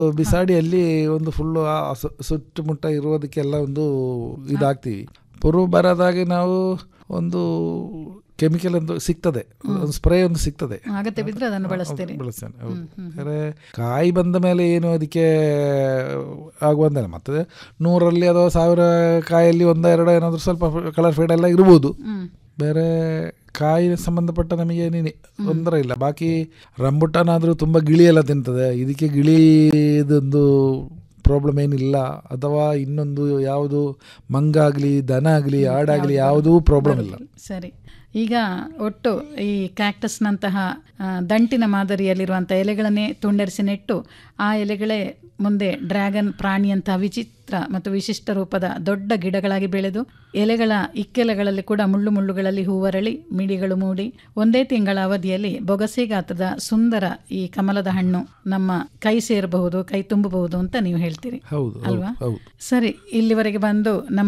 ಬಿಸಾಡಿಯಲ್ಲಿ ಒಂದು ಫುಲ್ಲು ಸುತ್ತಮುತ್ತ ಇರೋದಕ್ಕೆಲ್ಲ ಒಂದು ಇದಾಗ್ತೀವಿ ಪುರು ಬರದಾಗೆ ನಾವು ಒಂದು ಕೆಮಿಕಲ್ ಒಂದು ಸಿಗ್ತದೆ ಒಂದು ಸ್ಪ್ರೇ ಒಂದು ಸಿಗ್ತದೆ ಅಗತ್ಯ ಬಿದ್ರೆ ಅದನ್ನು ಬಳಸ್ತೀರಿ ಬಳಸ್ತೇನೆ ಹೌದು ಯಾಕಂದ್ರೆ ಕಾಯಿ ಬಂದ ಮೇಲೆ ಏನು ಅದಕ್ಕೆ ಆಗುವಂತಲ್ಲ ಮತ್ತೆ ನೂರಲ್ಲಿ ಅಥವಾ ಸಾವಿರ ಕಾಯಲ್ಲಿ ಒಂದ ಎರಡು ಏನಾದರೂ ಸ್ವಲ್ಪ ಕಲರ್ ಫೇಡ್ ಎಲ್ಲ ಇರ್ಬೋದು ಹ್ಮ್ ಬೇರೆ ಕಾಯಿ ಸಂಬಂಧಪಟ್ಟ ನಮಗೆ ಏನೇನು ತೊಂದರೆ ಇಲ್ಲ ಬಾಕಿ ರಂಬುಟಾನಾದರೂ ತುಂಬ ಗಿಳಿ ಎಲ್ಲ ತಿಂತದೆ ಇದಕ್ಕೆ ಗಿಳಿದೊಂದು ಪ್ರಾಬ್ಲಮ್ ಏನಿಲ್ಲ ಅಥವಾ ಇನ್ನೊಂದು ಯಾವುದು ಮಂಗ ಆಗಲಿ ದನ ಆಗಲಿ ಆಡಾಗಲಿ ಯಾವುದೂ ಪ್ರಾಬ್ಲಮ್ ಇಲ್ಲ ಸರಿ ಈಗ ಒಟ್ಟು ಈ ಕ್ಯಾಕ್ಟಸ್ನಂತಹ ಆ, ದಂಟಿನ ಮಾದರಿಯಲ್ಲಿರುವಂಥ ಎಲೆಗಳನ್ನೇ ತುಂಡರಿಸಿ ನೆಟ್ಟು ಆ ಎಲೆಗಳೇ ಮುಂದೆ ಡ್ರ್ಯಾಗನ್ ಪ್ರಾಣಿಯಂತಹ ವಿಚಿತ್ರ ಮತ್ತು ವಿಶಿಷ್ಟ ರೂಪದ ದೊಡ್ಡ ಗಿಡಗಳಾಗಿ ಬೆಳೆದು ಎಲೆಗಳ ಇಕ್ಕೆಲೆಗಳಲ್ಲಿ ಕೂಡ ಮುಳ್ಳು ಮುಳ್ಳುಗಳಲ್ಲಿ ಹೂವರಳಿ ಮಿಡಿಗಳು ಮೂಡಿ ಒಂದೇ ತಿಂಗಳ ಅವಧಿಯಲ್ಲಿ ಬೊಗಸೆ ಗಾತ್ರದ ಸುಂದರ ಈ ಕಮಲದ ಹಣ್ಣು ನಮ್ಮ ಕೈ ಸೇರಬಹುದು ಕೈ ತುಂಬಬಹುದು ಅಂತ ನೀವು ಹೇಳ್ತೀರಿ ಹೌದು ಹೌದು ಅಲ್ವಾ ಹೌದು ಸರಿ ಇಲ್ಲಿವರೆಗೆ ಬಂದು ನಮ್ಮ